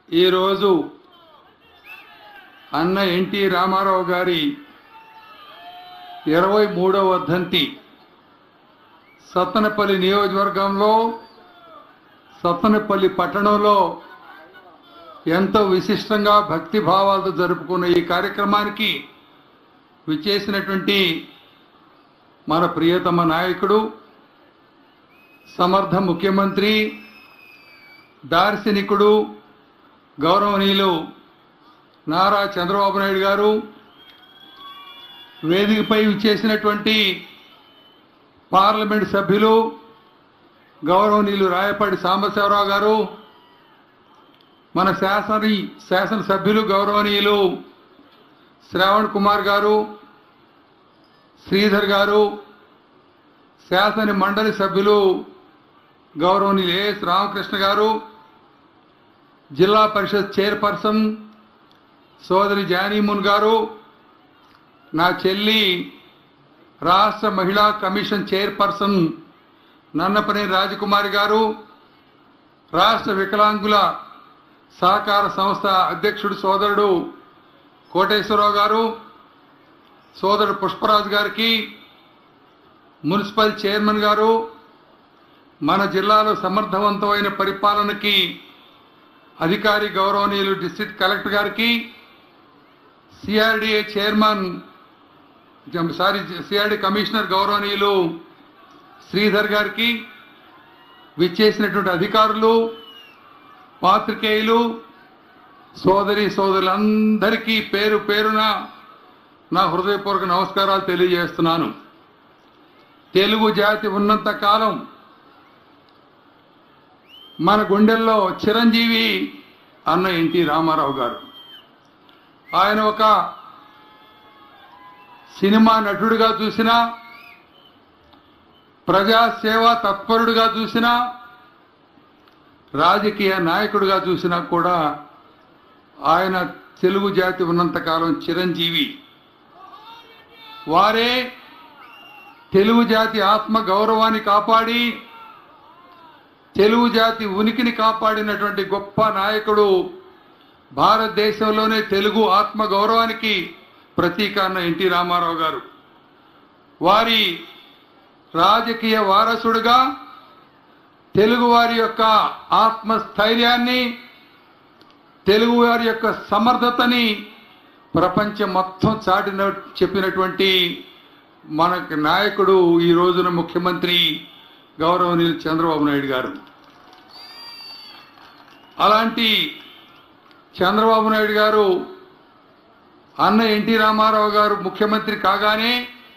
ఈరోజు అన్న ఎన్టీ రామారావు గారి ఇరవై మూడవ వర్ధంతి సత్తనపల్లి నియోజకవర్గంలో సత్తనపల్లి పట్టణంలో ఎంతో విశిష్టంగా భక్తి భావాలతో జరుపుకున్న ఈ కార్యక్రమానికి విచ్చేసినటువంటి మన ప్రియతమ నాయకుడు సమర్థ ముఖ్యమంత్రి దార్శనికుడు గౌరవనీయులు నారా చంద్రబాబు నాయుడు గారు వేదికపై విచ్చేసినటువంటి పార్లమెంట్ సభ్యులు గౌరవనీయులు రాయపాటి సాంబశివరావు గారు మన శాసన శాసనసభ్యులు గౌరవనీయులు శ్రావణ్ కుమార్ గారు శ్రీధర్ గారు శాసన మండలి సభ్యులు గౌరవనీయులు ఏఎస్ రామకృష్ణ గారు జిల్లా పరిషత్ చైర్పర్సన్ సోదరి జానీమున్ గారు నా చెల్లి రాష్ట్ర మహిళా కమిషన్ చైర్పర్సన్ నన్నపని రాజకుమారి గారు రాష్ట్ర వికలాంగుల సహకార సంస్థ అధ్యక్షుడు సోదరుడు కోటేశ్వరరావు గారు సోదరుడు పుష్పరాజు గారికి మున్సిపల్ చైర్మన్ గారు మన జిల్లాలో సమర్థవంతమైన పరిపాలనకి అధికారి గౌరవనీయులు డిస్ట్రిక్ట్ కలెక్టర్ గారికి CRDA chairman sorry CRD commissioner గౌరవనీయులు శ్రీధర్ గారికి విచ్చేసినటువంటి అధికారులు పాత్రికేయులు సోదరి సోదరులందరికీ పేరు పేరున నా హృదయపూర్వక నమస్కారాలు తెలియజేస్తున్నాను తెలుగు జాతి ఉన్నంత కాలం మన గుండెల్లో చిరంజీవి అన్న ఎన్టీ రామారావు గారు ఆయన ఒక సినిమా నటుడిగా చూసినా ప్రజాసేవా తత్పరుడిగా చూసినా రాజకీయ నాయకుడిగా చూసినా కూడా ఆయన తెలుగు జాతి ఉన్నంతకాలం చిరంజీవి వారే తెలుగు జాతి ఆత్మ గౌరవాన్ని కాపాడి తెలుగు జాతి ఉనికిని కాపాడినటువంటి గొప్ప నాయకుడు భారతదేశంలోనే తెలుగు ఆత్మ గౌరవానికి ప్రతీక అన్న ఎన్టీ రామారావు గారు వారి రాజకీయ వారసుడుగా తెలుగు వారి యొక్క ఆత్మస్థైర్యాన్ని తెలుగు వారి యొక్క సమర్థతని ప్రపంచం మొత్తం చాటిన చెప్పినటువంటి మనకి నాయకుడు ఈ రోజున ముఖ్యమంత్రి గౌరవనీయులు చంద్రబాబు నాయుడు గారు అలాంటి చంద్రబాబు నాయుడు గారు అన్న ఎన్టీ రామారావు గారు ముఖ్యమంత్రి కాగానే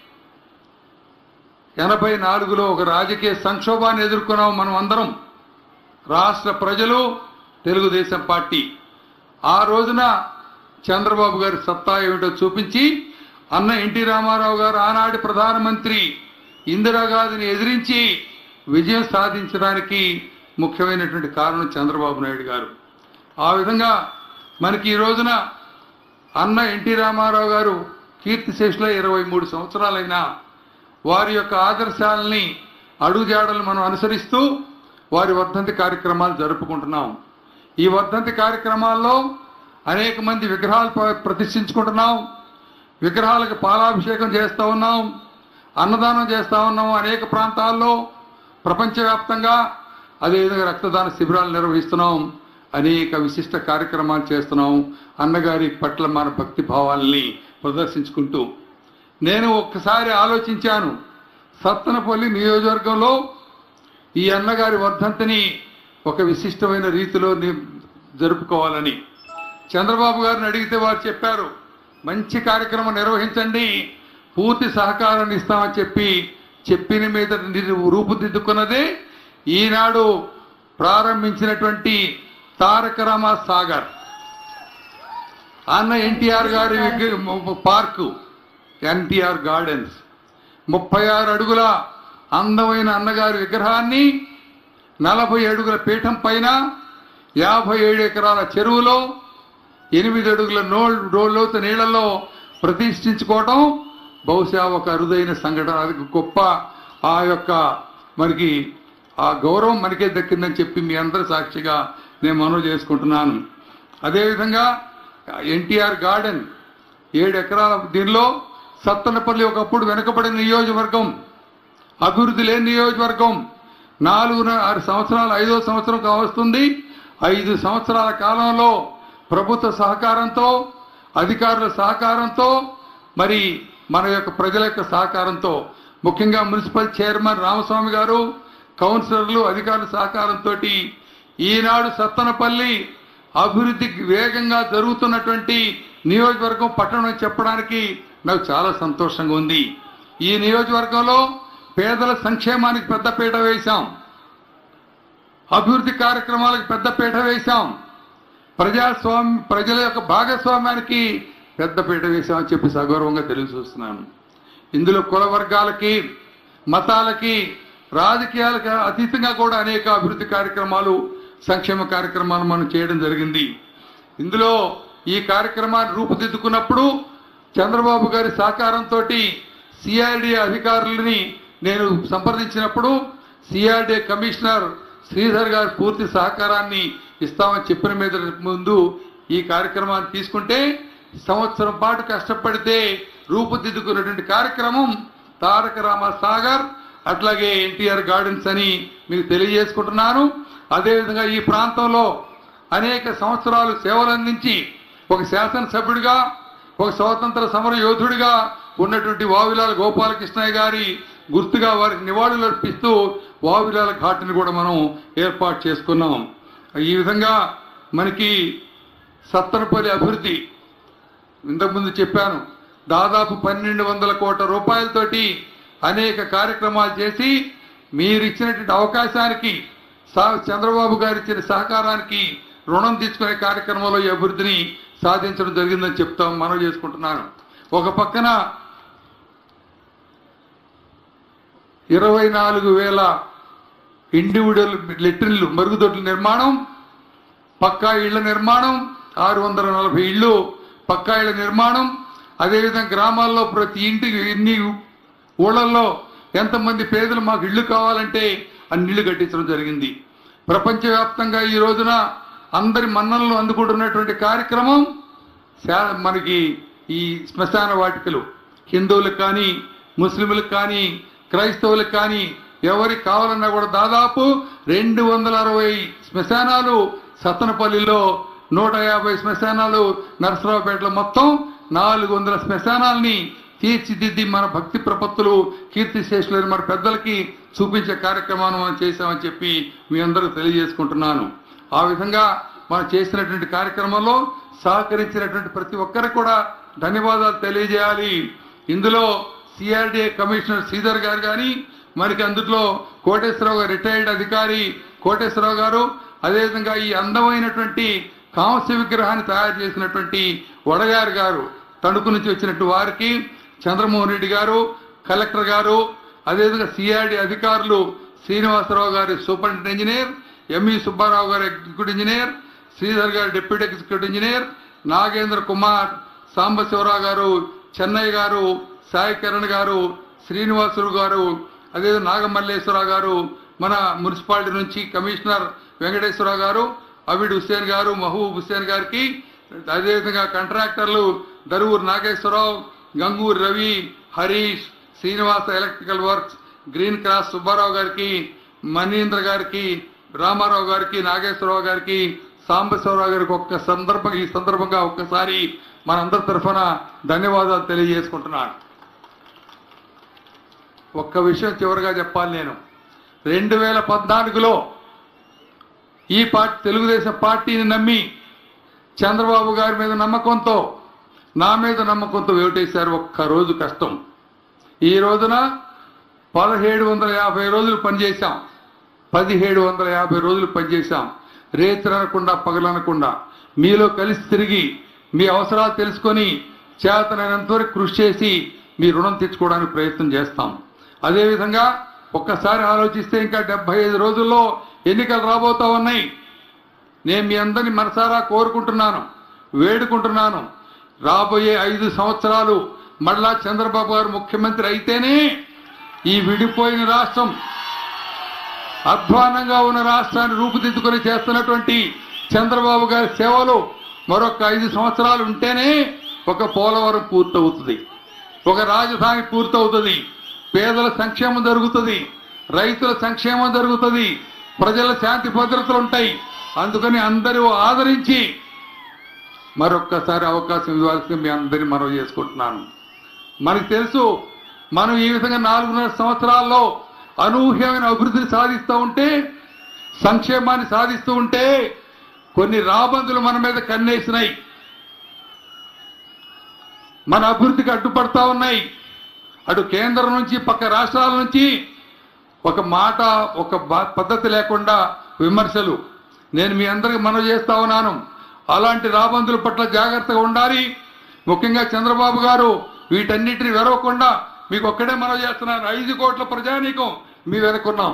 ఎనభై నాలుగులో ఒక రాజకీయ సంక్షోభాన్ని ఎదుర్కొన్నాం మనం అందరం రాష్ట్ర ప్రజలు తెలుగుదేశం పార్టీ ఆ రోజున చంద్రబాబు గారి సత్తా ఏమిటో చూపించి అన్న ఎన్టీ రామారావు గారు ఆనాటి ప్రధానమంత్రి ఇందిరాగాంధీని ఎదిరించి విజయం సాధించడానికి ముఖ్యమైనటువంటి కారణం చంద్రబాబు నాయుడు గారు ఆ విధంగా మనకి ఈ రోజున అన్న ఎన్టీ రామారావు గారు కీర్తిశేషుల ఇరవై మూడు సంవత్సరాలైనా వారి యొక్క ఆదర్శాలని అడుగుజాడలు మనం అనుసరిస్తూ వారి వర్ధంతి కార్యక్రమాలు జరుపుకుంటున్నాం ఈ వర్ధంతి కార్యక్రమాల్లో అనేక మంది విగ్రహాలు ప్ర- ప్రతిష్ఠించుకుంటున్నాం విగ్రహాలకు పాలాభిషేకం చేస్తూ ఉన్నాం అన్నదానం చేస్తూ ఉన్నాం అనేక ప్రాంతాల్లో ప్రపంచవ్యాప్తంగా అదేవిధంగా రక్తదాన శిబిరాలు నిర్వహిస్తున్నాం అనేక విశిష్ట కార్యక్రమాలు చేస్తున్నాం అన్నగారి పట్ల మన భక్తి భావాల్ని ప్రదర్శించుకుంటూ నేను ఒక్కసారి ఆలోచించాను సత్తనపల్లి నియోజకవర్గంలో ఈ అన్నగారి వర్ధంతిని ఒక విశిష్టమైన రీతిలో ని- జరుపుకోవాలని చంద్రబాబు గారిని అడిగితే వారు చెప్పారు మంచి కార్యక్రమం నిర్వహించండి పూర్తి సహకారాన్ని ఇస్తామని చెప్పి చెప్పిన మీద ని- రూపుదిద్దుకున్నదే ఈనాడు ప్రారంభించినటువంటి తారక రామ సాగర్ అన్న ఎన్టీఆర్ గారి విగ్ర- పార్కు ఎన్టీఆర్ గార్డెన్స్ ముప్పై ఆరు అడుగుల అందమైన అన్నగారి విగ్రహాన్ని నలభై అడుగుల పీఠం పైన యాభై ఏడు ఎకరాల చెరువులో ఎనిమిది అడుగుల నో లోతు నీళ్లలో ప్రతిష్ఠించుకోవటం బహుశా ఒక అరుదైన సంఘటన అది గొప్ప ఆ యొక్క మనకి ఆ గౌరవం మనకే దక్కిందని చెప్పి మీ అందరి సాక్షిగా నేను మనవి చేసుకుంటున్నాను అదేవిధంగా ఎన్టీఆర్ గార్డెన్ ఏడు ఎకరాల దీనిలో సత్తనపల్లి ఒకప్పుడు వెనుకబడిన నియోజకవర్గం అభివృద్ధి లేని నియోజకవర్గం నాలుగు ఆరు సంవత్సరాలు ఐదో సంవత్సరం కావస్తుంది ఐదు సంవత్సరాల కాలంలో ప్రభుత్వ సహకారంతో అధికారుల సహకారంతో మరి మన యొక్క ప్రజల యొక్క సహకారంతో ముఖ్యంగా మున్సిపల్ చైర్మన్ రామస్వామి గారు కౌన్సిలర్లు అధికారుల సహకారంతో ఈనాడు సత్తనపల్లి అభివృద్ధికి వేగంగా జరుగుతున్నటువంటి నియోజకవర్గం పట్టణం అని చెప్పడానికి నాకు చాలా సంతోషంగా ఉంది ఈ నియోజకవర్గంలో పేదల సంక్షేమానికి పెద్దపీట వేశాం అభివృద్ధి కార్యక్రమాలకు పెద్దపీట వేశాం ప్రజాస్వామ్య ప్రజల యొక్క భాగస్వామ్యానికి పెద్దపీట వేశామని చెప్పి సగౌరవంగా తెలియజేస్తున్నాను ఇందులో కుల వర్గాలకి మతాలకి రాజకీయాలకు అతీతంగా కూడా అనేక అభివృద్ధి కార్యక్రమాలు సంక్షేమ కార్యక్రమాలు మనం చేయడం జరిగింది ఇందులో ఈ కార్యక్రమాన్ని రూపుదిద్దుకున్నప్పుడు చంద్రబాబు గారి సహకారంతో సిఆర్డీ అధికారులని నేను సంప్రదించినప్పుడు సిఆర్డీ కమిషనర్ శ్రీధర్ గారి పూర్తి సహకారాన్ని ఇస్తామని చెప్పిన మీద ముందు ఈ కార్యక్రమాన్ని తీసుకుంటే సంవత్సరం పాటు కష్టపడితే రూపుదిద్దుకున్నటువంటి కార్యక్రమం తారక రామ సాగర్ అట్లాగే ఎన్టీఆర్ గార్డెన్స్ అని మీకు తెలియజేసుకుంటున్నాను అదేవిధంగా ఈ ప్రాంతంలో అనేక సంవత్సరాలు సేవలు అందించి ఒక శాసనసభ్యుడిగా ఒక స్వాతంత్ర సమర యోధుడిగా ఉన్నటువంటి వావిలాల గోపాలకృష్ణయ్య గారి గుర్తుగా వారికి నివాళులు అర్పిస్తూ వావిలాల ఘాటుని కూడా మనం ఏర్పాటు చేసుకున్నాం ఈ విధంగా మనకి సత్తనపల్లి అభివృద్ధి ఇంతకుముందు చెప్పాను దాదాపు పన్నెండు వందల కోట్ల రూపాయలతోటి అనేక కార్యక్రమాలు చేసి మీరు ఇచ్చినటువంటి అవకాశానికి సా- చంద్రబాబు గారు ఇచ్చిన సహకారానికి రుణం తీసుకునే కార్యక్రమంలో ఈ అభివృద్ధిని సాధించడం జరిగిందని చెప్తాం మనం చేసుకుంటున్నాను ఒక పక్కన ఇరవై నాలుగు వేల ఇండివిడువల్ లెట్రిన్లు మరుగుదొడ్ల నిర్మాణం పక్కా ఇళ్ల నిర్మాణం ఆరు వందల నలభై ఇళ్ళు పక్కా ఇళ్ల నిర్మాణం అదేవిధంగా గ్రామాల్లో ప్రతి ఇంటికి ఎన్ని ఊళ్ళల్లో ఎంతమంది పేదలు మాకు ఇళ్ళు కావాలంటే అన్ని ఇళ్ళు కట్టించడం జరిగింది ప్రపంచవ్యాప్తంగా ఈ రోజున అందరి మన్నలను అందుకుంటున్నటువంటి కార్యక్రమం శా- మనకి ఈ శ్మశాన వాటికలు హిందువులకు కానీ ముస్లింలకు కానీ క్రైస్తవులకు కానీ ఎవరికి కావాలన్నా కూడా దాదాపు రెండు వందల అరవై శ్మశానాలు సత్తనపల్లిలో నూట యాభై శ్మశానాలు నరసరావుపేటలో మొత్తం నాలుగు వందల శ్మశానాల్ని తీర్చిదిద్ది మన భక్తి ప్రపత్తులు కీర్తి శేషులని మన పెద్దలకి చూపించే కార్యక్రమాన్ని మనం చేశామని చెప్పి మీ అందరూ తెలియజేసుకుంటున్నాను ఆ విధంగా మనం చేసినటువంటి కార్యక్రమంలో సహకరించినటువంటి ప్రతి ఒక్కరికి కూడా ధన్యవాదాలు తెలియజేయాలి ఇందులో సిఆర్డీఏ కమిషనర్ శ్రీధర్ గారు కానీ మనకి అందులో కోటేశ్వరరావు గారు రిటైర్డ్ అధికారి కోటేశ్వరరావు గారు అదేవిధంగా ఈ అందమైనటువంటి కాంస్య విగ్రహాన్ని తయారు చేసినటువంటి వడగారు గారు తణుకు నుంచి వచ్చినట్టు వారికి చంద్రమోహన్ రెడ్డి గారు కలెక్టర్ గారు అదేవిధంగా సిఆర్డి అధికారులు శ్రీనివాసరావు గారి సూపరింటెండెంట్ ఇంజనీర్ ఎంఈ సుబ్బారావు గారు ఎగ్జిక్యూటివ్ ఇంజనీర్ శ్రీధర్ గారు deputy executive engineer Nagendra Kumar Sambasivarao గారు చెన్నయ్య గారు సాయి కిరణ్ గారు శ్రీనివాసులు గారు అదే నాగమల్లేశ్వరరావు గారు మన మున్సిపాలిటీ నుంచి కమిషనర్ వెంకటేశ్వరరావు గారు అబిడ్ హుస్సేన్ గారు మహబూబ్ హుస్సేన్ గారికి అదేవిధంగా కాంట్రాక్టర్లు Daruvuru Nageswararao Gangur Ravi Harish Srinivasa electrical works green cross Subbarao గారికి మణీంద్ర గారికి రామారావు గారికి నాగేశ్వరరావు గారికి సాంబశివరావు గారికి ఒక్క సందర్భం ఈ సందర్భంగా ఒక్కసారి మనందరి తరఫున ధన్యవాదాలు తెలియజేసుకుంటున్నాను ఒక్క విషయం చివరిగా చెప్పాలి నేను రెండు వేల పద్నాలుగులో ఈ పార్టీ తెలుగుదేశం పార్టీని నమ్మి చంద్రబాబు గారి మీద నమ్మకంతో నా మీద నమ్మకంతో ఓటేశారు ఒక్క రోజు కష్టం ఈ రోజున పదిహేడు వందల యాభై రోజులు పనిచేశాం పదిహేడు వందల యాభై రోజులు పనిచేశాం రేత్రి అనకుండా పగలనకుండా మీలో కలిసి తిరిగి మీ అవసరాలు తెలుసుకొని చేతనైనంత వరకు కృషి చేసి మీ రుణం తెచ్చుకోవడానికి ప్రయత్నం చేస్తాం అదేవిధంగా ఒక్కసారి ఆలోచిస్తే ఇంకా డెబ్బై ఐదు రోజుల్లో ఎన్నికలు రాబోతా ఉన్నాయి నేను మీ అందరిని మనసారా కోరుకుంటున్నాను వేడుకుంటున్నాను రాబోయే ఐదు సంవత్సరాలు మళ్ళా చంద్రబాబు గారు ముఖ్యమంత్రి అయితేనే ఈ విడిపోయిన రాష్ట్రం అధ్వానంగా ఉన్న రాష్ట్రాన్ని రూపుదిద్దుకొని చేస్తున్నటువంటి చంద్రబాబు గారి సేవలు మరొక ఐదు సంవత్సరాలు ఉంటేనే ఒక పోలవరం పూర్తవుతుంది ఒక రాజధాని పూర్తవుతుంది పేదల సంక్షేమం జరుగుతుంది రైతుల సంక్షేమం జరుగుతుంది ప్రజల శాంతి భద్రతలు ఉంటాయి అందుకని అందరూ ఆదరించి మరొక్కసారి అవకాశం ఇవ్వాల్సి మీ అందరినీ మనవి చేసుకుంటున్నాను మనకు తెలుసు మనం ఈ విధంగా నాలుగున్నర సంవత్సరాల్లో అనూహ్యమైన అభివృద్ధిని సాధిస్తూ ఉంటే సంక్షేమాన్ని సాధిస్తూ ఉంటే కొన్ని రాబందులు మన మీద కన్నేసినాయి మన అభివృద్ధికి అడ్డుపడతా ఉన్నాయి అటు కేంద్రం నుంచి పక్క రాష్ట్రాల నుంచి ఒక మాట ఒక బా- పద్ధతి లేకుండా విమర్శలు నేను మీ అందరికి మనవి చేస్తా ఉన్నాను అలాంటి రాబందుల పట్ల జాగ్రత్తగా ఉండాలి ముఖ్యంగా చంద్రబాబు గారు వీటన్నిటిని వెరవకుండా మీకు ఒక్కడే మనవి చేస్తున్నాను ఐదు కోట్ల ప్రజానీకం మీ వెనుకున్నాం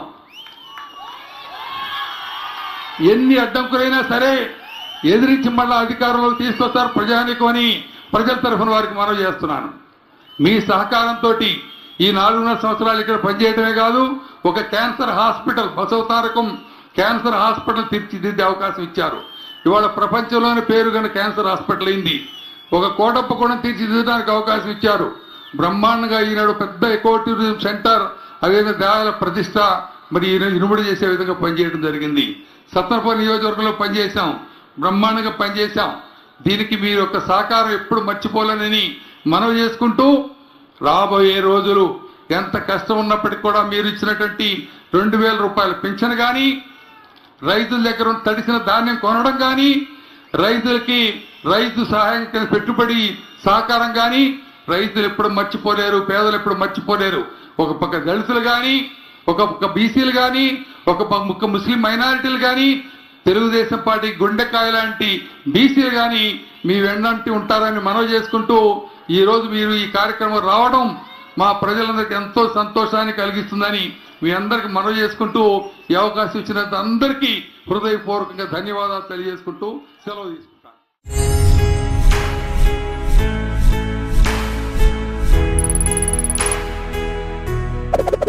ఎన్ని అడ్డంకులైనా సరే ఎదిరించి మళ్ళా అధికారంలో తీసుకొస్తారు ప్రజానీకం అని ప్రజల తరఫున వారికి మనవి చేస్తున్నాను మీ సహకారంతో ఈ నాలుగున్నర సంవత్సరాలు ఇక్కడ పనిచేయడమే కాదు ఒక cancer hospital Basavatarakam cancer hospital తీర్చిదిద్దే అవకాశం ఇచ్చారు ఇవాళ ప్రపంచంలోని పేరుగల క్యాన్సర్ హాస్పిటల్ అయింది ఒక కోటప్ప కూడా తీర్చిదిద్దడానికి అవకాశం ఇచ్చారు బ్రహ్మాండంగా ఈనాడు పెద్ద ఎకో టూరిజం సెంటర్ అదేవిధంగా దేవాలయ ప్రతిష్ట మరి ఈయన ఇనుబడి చేసే విధంగా పనిచేయడం జరిగింది సత్తనపల్లి నియోజకవర్గంలో పనిచేశాం బ్రహ్మాండంగా పనిచేశాం దీనికి మీ యొక్క సహకారం ఎప్పుడు మర్చిపోలేనని మనవి చేసుకుంటూ రాబోయే రోజులు ఎంత కష్టం ఉన్నప్పటికీ కూడా మీరు ఇచ్చినటువంటి రెండు వేల రూపాయల పింఛన్ కానీ రైతుల దగ్గర ఉన్న తడిసిన ధాన్యం కొనడం కానీ రైతులకి రైతు సహాయం కింద పెట్టుబడి సహకారం కానీ రైతులు ఎప్పుడు మర్చిపోలేరు పేదలు ఎప్పుడు మర్చిపోలేరు ఒక పక్క దళితులు కానీ ఒక పక్క బీసీలు కానీ ఒక పక్క ముస్లిం మైనారిటీలు కానీ తెలుగుదేశం పార్టీ గుండెకాయ లాంటి బీసీలు కానీ మీ వెన్నంటి ఉంటారని మనవి చేసుకుంటూ ఈ రోజు మీరు ఈ కార్యక్రమం రావడం మా ప్రజలందరికీ ఎంతో సంతోషాన్ని కలిగిస్తుందని మీ అందరికి మనవి చేసుకుంటూ ఈ అవకాశం ఇచ్చినంత అందరికీ హృదయపూర్వకంగా ధన్యవాదాలు తెలియజేసుకుంటూ సెలవు తీసుకుంటాను